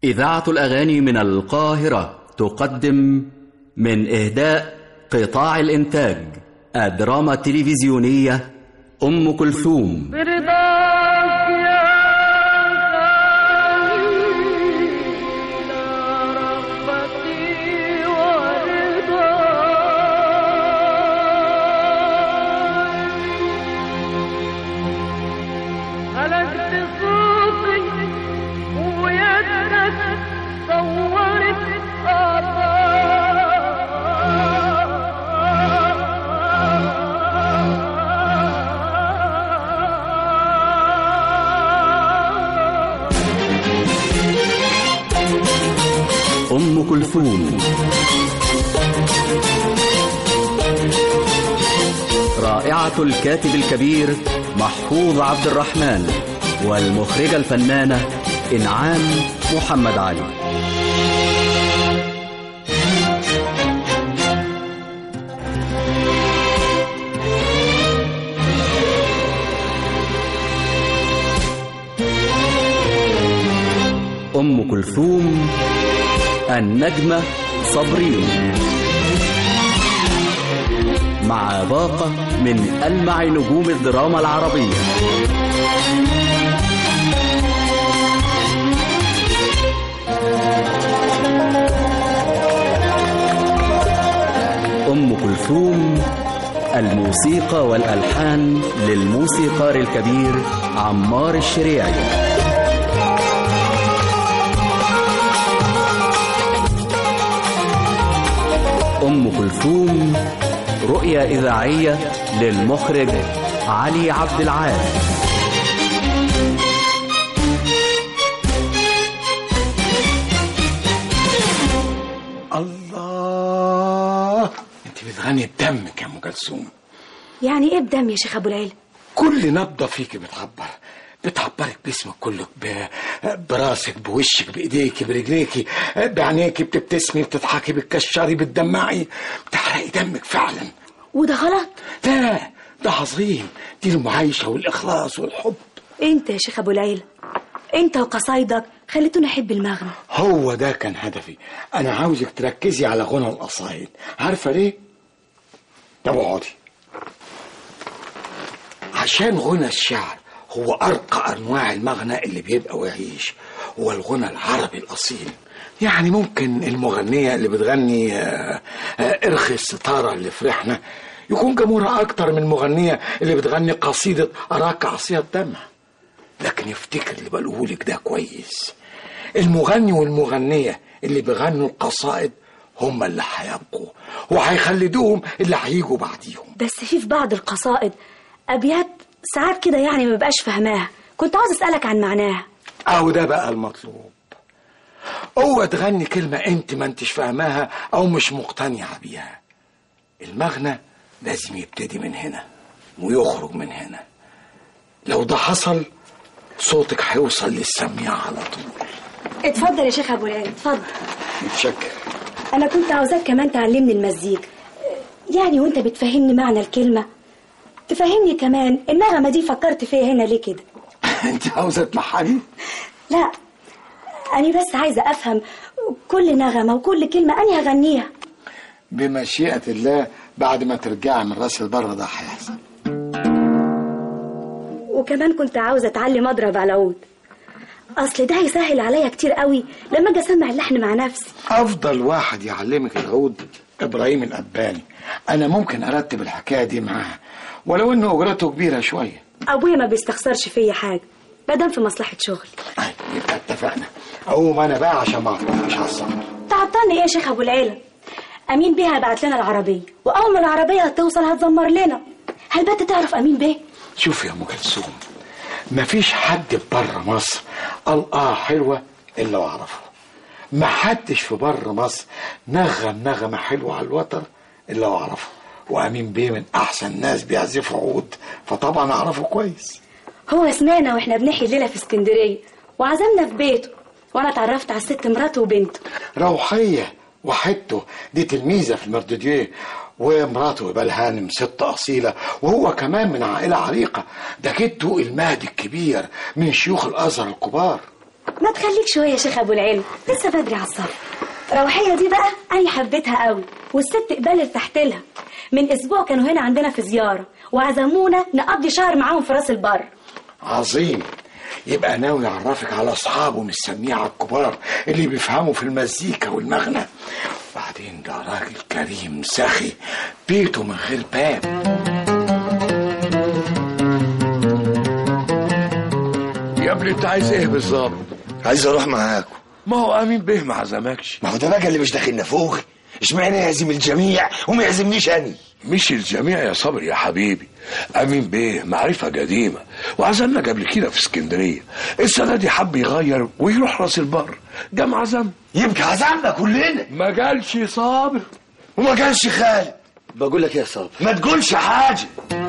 إذاعة الأغاني من القاهرة تقدم من إهداء قطاع الإنتاج الدراما التلفزيونية أم كلثوم برضاك يا خليل رغبتي ورضاي هلكت صوتي ويدك صورت أم كلثوم رائعة الكاتب الكبير محفوظ عبد الرحمن والمخرجة الفنانة إنعام محمد علي أم كلثوم النجمة صبرين مع باقة من ألمع نجوم الدراما العربية أم كلثوم الموسيقى والألحان للموسيقار الكبير عمار الشريعي أم كلثوم رؤية إذاعية للمخرج علي عبد العال الله انت بتغني بدمك يا ام كلثوم يعني ايه بدم يا شيخ ابو العيلة كل نبضه فيك بتعبر بتعبرك باسمك كله ب... براسك بوشك بايديك برجليكي بعينيكي بتبتسمي بتضحكي بتكشري بتدمعي بتحرقي دمك فعلا وده غلط لا ده عظيم دي المعايشه والاخلاص والحب انت يا شيخ ابو العيلة انت وقصايدك خليتوني احب المغنى هو ده كان هدفي انا عاوزك تركزي على غنى القصايد عارفه ليه طب اقعدي عشان غنى الشعر هو ارقى انواع المغنى اللي بيبقى ويعيش هو الغنى العربي الاصيل يعني ممكن المغنيه اللي بتغني آه، آه، ارخي الستاره اللي في ريحنا يكون جمهورها اكتر من المغنيه اللي بتغني قصيده اراك عصيه الدمع لكن يفتكر اللي بقولهولك ده كويس المغني والمغنية اللي بيغنوا القصائد هم اللي هيبقوا وهيخلدوهم اللي هيجوا بعديهم بس في في بعض القصائد ابيات ساعات كده يعني ما بقاش فاهماها كنت عاوز اسالك عن معناها أو ده بقى المطلوب اوعى تغني كلمة انت ما انتش فاهماها او مش مقتنعة بيها المغنى لازم يبتدي من هنا ويخرج من هنا لو ده حصل صوتك هيوصل للسميع على طول اتفضل يا شيخ ابو العيلة اتفضل متشكر انا كنت عاوزاك كمان تعلمني المزيكا يعني وانت بتفهمني معنى الكلمة تفهمني كمان النغمة دي فكرت فيها هنا ليه كده انت عاوزة تمحني لا أنا بس عايزة أفهم كل نغمة وكل كلمة أنا هغنيها بمشيئة الله بعد ما ترجعي من راس البر ده هيحصل وكمان كنت عاوزة أتعلم أضرب على العود أصل ده هيسهل عليا كتير قوي لما أجي أسمع اللحن مع نفسي افضل واحد يعلمك العود ابراهيم الاباني انا ممكن ارتب الحكايه دي معاه ولو انه اجرته كبيره شويه أبويا ما بيستخسرش فيا حاجة مادام في مصلحة شغلي طيب يبقى اتفقنا اقوم انا بقى عشان ما اعطلش على السفر تعطلني إيه يا شيخ أبو العيلة أمين بيه هيبعت لنا العربية وأول ما العربية هتوصل هتزمر لنا هل بنت تعرف أمين بيه؟ شوف يا ام كلثوم مفيش حد بره مصر قال اه حلوه الا واعرفه ما حدش في بره مصر نغم نغمه حلوه على الوتر الا واعرفه وامين بيه من احسن الناس بيعزفوا عود فطبعا اعرفه كويس هو سمعنا واحنا بنحيي الليلة في اسكندرية وعزمنا في بيته وانا اتعرفت على الست مراته وبنته روحية وحدته دي تلميذة في المردوديه ومراته يبقى هانم ست أصيلة وهو كمان من عائلة عريقة ده جده المهدي الكبير من شيوخ الأزهر الكبار ما تخليك شويه يا شيخ ابو العلم لسه بدري على الصف روحيه دي بقى انا حبيتها قوي والست قبال ارتحت لها من اسبوع كانوا هنا عندنا في زياره وعزمونا نقضي شهر معاهم في راس البر عظيم يبقى ناوي يعرفك على اصحابه من السميعه الكبار اللي بيفهموا في المزيكا والمغنى وبعدين ده راجل كريم سخي بيته من غير باب يا ابني انت عايز ايه بالظبط عايز اروح معاكم ما هو امين به ما عزمكش ما هو ده بقى اللي مش داخلنا فوق اشمعنى يعزم الجميع وما يعزمنيش انا مش الجميع يا صبري يا حبيبي امين بيه معرفه قديمه وعزمنا قبل كده في اسكندريه السنه دي حب يغير ويروح راس البر جام عزم يبقى عزمنا كلنا ما قالش صابر وما قالش خالد بقول لك يا صابر ما تقولش حاجه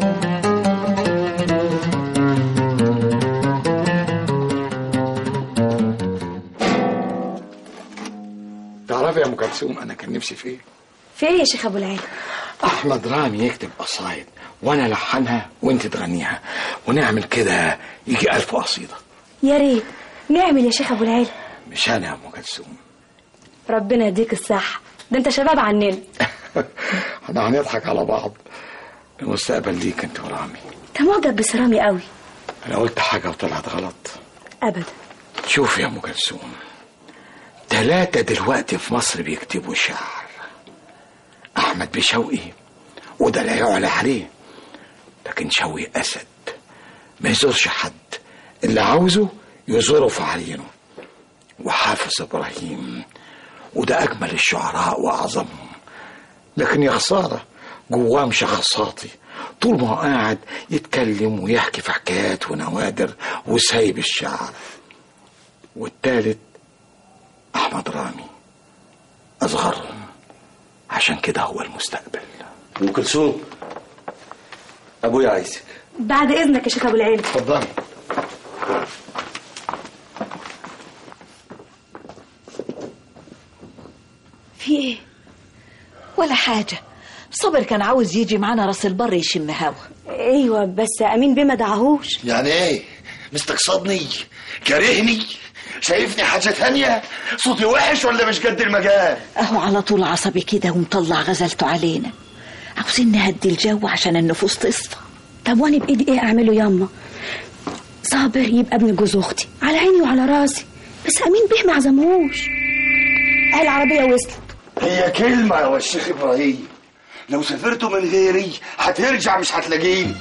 تعرفي يا ام كلثوم انا كان نفسي في ايه في ايه يا شيخ ابو العلم احمد رامي يكتب قصايد وانا الحنها وانت تغنيها ونعمل كده يجي الف قصيده يا ريت نعمل يا شيخ ابو العلم مش انا يا ام كلثوم ربنا يديك الصحه ده انت شباب عننا احنا هنضحك على بعض المستقبل ليك انت ورامي انت معجب بسرامي قوي انا قلت حاجه وطلعت غلط ابدا شوف يا ام كلثوم ثلاثة دلوقتي في مصر بيكتبوا شعر أحمد بشوقي وده لا يعلى عليه لكن شوقي أسد ما يزورش حد اللي عاوزه يزوره في عرينه وحافظ إبراهيم وده أجمل الشعراء وأعظمهم لكن يا خسارة جواه مشخصاتي طول ما هو قاعد يتكلم ويحكي في حكايات ونوادر وسايب الشعر والتالت أحمد رامي أصغرهم عشان كده هو المستقبل ام كلثوم ابويا عايزك بعد اذنك يا شيخ ابو العلم اتفضلي في ايه ولا حاجة صبر كان عاوز يجي معانا راس البر يشم هوا ايوه بس امين بيه ما دعاهوش يعني ايه مستقصدني كارهني شايفني حاجه تانية صوتي وحش ولا مش قد المجال اهو على طول عصبي كده ومطلع غزلته علينا عاوزين نهدي الجو عشان النفوس تصفى طب وانا بايدي ايه اعمله ياما صابر يبقى ابن جوز اختي على عيني وعلى راسي بس امين بيه ما عزمهوش اهي العربيه وصلت هي كلمه يا الشيخ ابراهيم لو سافرتوا من غيري هترجع مش هتلاقيني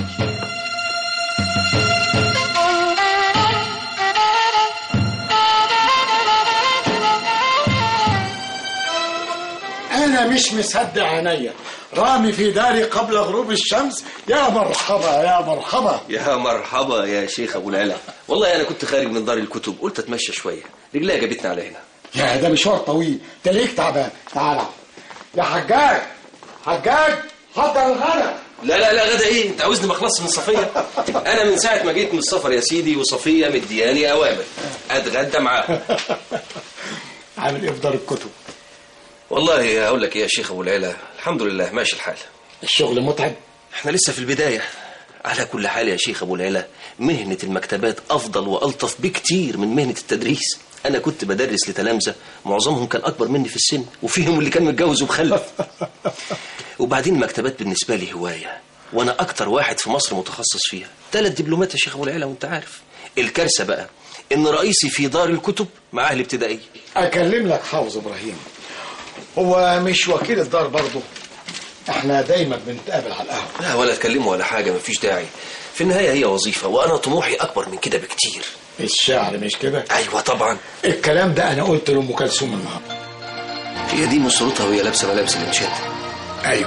أنا مش مصدق عينيا رامي في داري قبل غروب الشمس يا مرحبا يا مرحبا يا مرحبا يا شيخ ابو العلا والله انا كنت خارج من دار الكتب قلت اتمشى شويه رجليها جابتني على هنا يا ده مشوار طويل تلاقيك تعبان تعال يا حجاج حجاج حضر الغدا لا لا لا غدا ايه انت عاوزني ما اخلصش من صفيه انا من ساعه ما جيت من السفر يا سيدي وصفيه مدياني اوامر اتغدى معاها عامل ايه في دار الكتب والله اقول لك ايه يا شيخ ابو العلا الحمد لله ماشي الحال الشغل متعب احنا لسه في البدايه على كل حال يا شيخ ابو العلا مهنه المكتبات افضل والطف بكتير من مهنه التدريس انا كنت بدرس لتلامذه معظمهم كان اكبر مني في السن وفيهم اللي كان متجوز ومخلف وبعدين المكتبات بالنسبه لي هوايه وانا اكتر واحد في مصر متخصص فيها ثلاث دبلومات يا شيخ ابو العلا وانت عارف الكارثه بقى ان رئيسي في دار الكتب معاه الابتدائيه اكلم لك حافظ ابراهيم هو مش وكيل الدار برضه احنا دايما بنتقابل على القهوه لا ولا اتكلمه ولا حاجه مفيش داعي في النهايه هي وظيفه وانا طموحي اكبر من كده بكتير الشعر مش كده ايوه طبعا الكلام ده انا قلت لام كلثوم النهارده هي دي من صورتها وهي لابسه ملابس الانشاد ايوه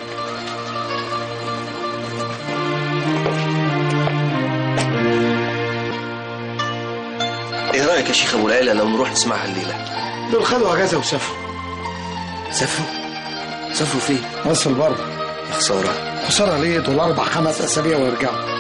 ايه رايك يا شيخ ابو العلا لو نروح نسمعها الليله دول خدوا اجازه وسافروا سافروا سافروا فين راس البر يا خساره خساره ليه دول اربع خمس اسابيع ويرجعوا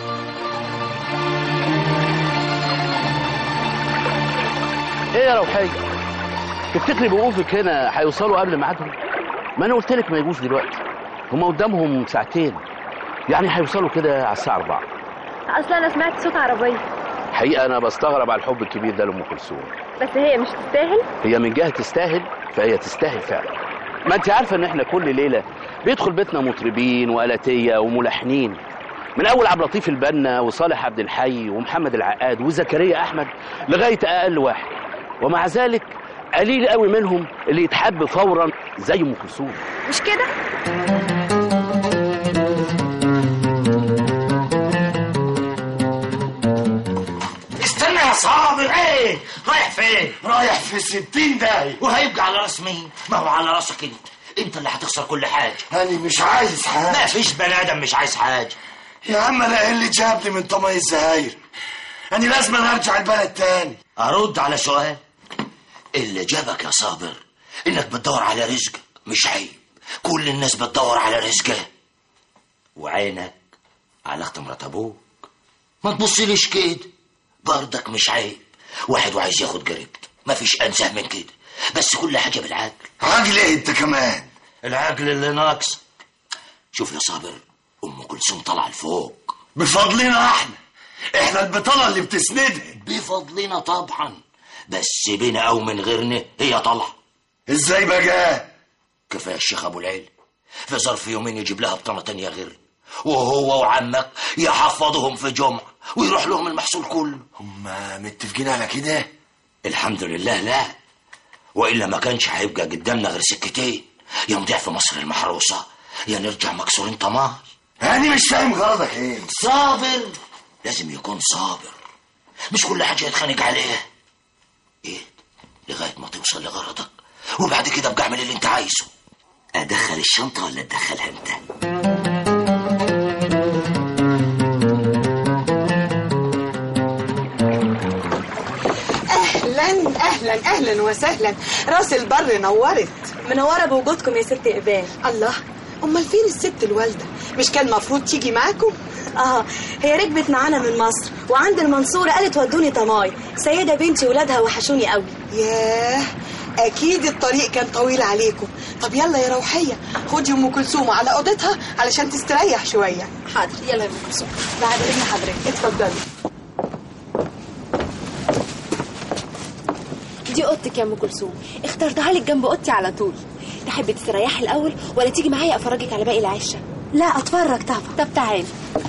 ايه يا روحية تفتكري بوقوفك هنا هيوصلوا قبل ميعادهم ما انا قلت لك ما يجوش دلوقتي هما قدامهم ساعتين يعني هيوصلوا كده على الساعه 4 اصلا انا سمعت صوت عربيه الحقيقه انا بستغرب على الحب الكبير ده لام كلثوم بس هي مش تستاهل هي من جهه تستاهل فهي تستاهل فعلا ما انت عارفه ان احنا كل ليله بيدخل بيتنا مطربين والاتيه وملحنين من اول عبد اللطيف البنا وصالح عبد الحي ومحمد العقاد وزكريا احمد لغايه اقل واحد ومع ذلك قليل قوي منهم اللي يتحب فورا زي ام كلثوم مش كده استنى يا صابر ايه رايح فين رايح في ستين داهية وهيبقى على راس مين ما هو على راسك انت انت اللي هتخسر كل حاجه انا مش عايز حاجه ما فيش بني ادم مش عايز حاجه يا عم انا ايه اللي جابني من طمي الزهاير انا لازم ارجع البلد تاني ارد على سؤال اللي جابك يا صابر انك بتدور على رزق مش عيب كل الناس بتدور على رزقها وعينك على اخت مرات ابوك ما تبصليش كده برضك مش عيب واحد وعايز ياخد جريبته مفيش انسه من كده بس كل حاجه بالعقل عقل ايه انت كمان العقل اللي ناقص شوف يا صابر ام كلثوم طالعه لفوق بفضلنا احنا احنا البطاله اللي بتسندها بفضلنا طبعا بس بينا او من غيرنا هي طالعه ازاي بقى كفايه الشيخ ابو العيل في ظرف يومين يجيب لها بطانه تانية غير وهو وعمك يحفظهم في جمعة ويروح لهم المحصول كله هم متفقين على كده الحمد لله لا وإلا ما كانش هيبقى قدامنا غير سكتين يا نضيع في مصر المحروسة يا نرجع مكسورين طماع أنا مش فاهم غرضك إيه صابر لازم يكون صابر مش كل حاجة يتخانق عليها إيه لغاية ما توصل لغرضك وبعد كده ابقى اعمل اللي انت عايزه ادخل الشنطة ولا ادخلها انت اهلا اهلا اهلا وسهلا راس البر نورت منوره بوجودكم يا ست اقبال الله امال فين الست الوالده مش كان المفروض تيجي معاكم اه هي ركبت معانا من مصر وعند المنصوره قالت ودوني طماي سيده بنتي ولادها وحشوني قوي ياه اكيد الطريق كان طويل عليكم طب يلا يا روحيه خدي ام كلثوم على اوضتها علشان تستريح شويه حاضر يلا يا ام كلثوم بعد اذن حضرتك اتفضلي دي اوضتك يا ام كلثوم اخترتها لك جنب اوضتي على طول تحبي تستريحي الاول ولا تيجي معايا افرجك على باقي العشه لا اتفرج طبعا طب تعالي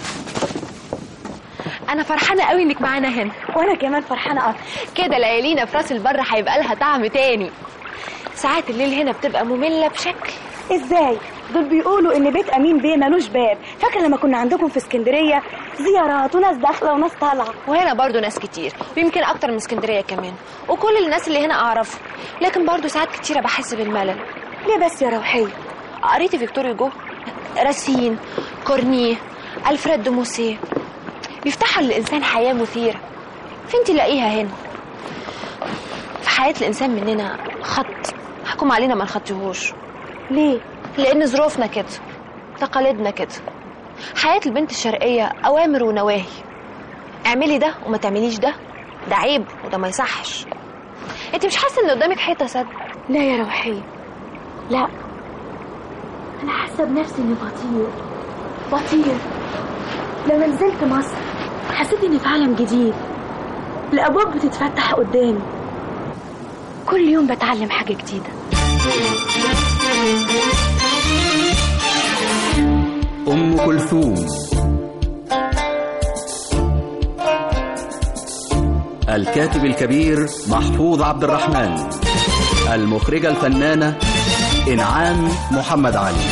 انا فرحانه قوي انك معانا هنا وانا كمان فرحانه اكتر كده ليالينا في راس البر هيبقى لها طعم تاني ساعات الليل هنا بتبقى ممله بشكل ازاي دول بيقولوا ان بيت امين بيه ملوش باب فاكره لما كنا عندكم في اسكندريه زيارات وناس داخله وناس طالعه وهنا برضو ناس كتير ويمكن اكتر من اسكندريه كمان وكل الناس اللي هنا اعرفهم لكن برضو ساعات كتيره بحس بالملل ليه بس يا روحيه قريتي فيكتور هوجو راسين كورنيه الفريد دو موسيه بيفتحوا للانسان حياه مثيره فين تلاقيها هنا في حياه الانسان مننا خط حكم علينا ما نخطيهوش ليه لان ظروفنا كده تقاليدنا كده حياه البنت الشرقيه اوامر ونواهي اعملي ده وما تعمليش ده ده عيب وده ما يصحش انت مش حاسه ان قدامك حيطه سد لا يا روحيه لا انا حاسه بنفسي اني بطير بطير لما نزلت مصر حسيت اني في عالم جديد الابواب بتتفتح قدامي كل يوم بتعلم حاجه جديده أم كلثوم الكاتب الكبير محفوظ عبد الرحمن المخرجة الفنانة إنعام محمد علي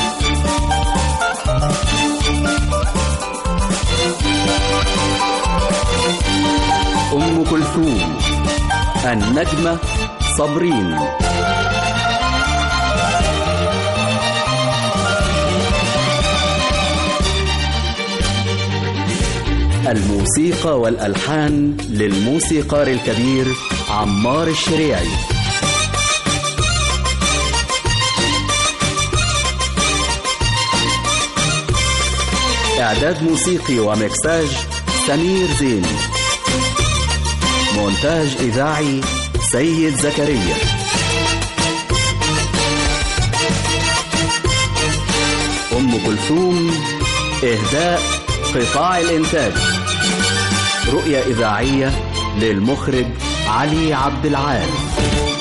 أم كلثوم النجمة صابرين الموسيقى والألحان للموسيقار الكبير عمار الشريعي إعداد موسيقي ومكساج سمير زين مونتاج إذاعي سيد زكريا أم كلثوم إهداء قطاع الإنتاج رؤية إذاعية للمخرج علي عبد العال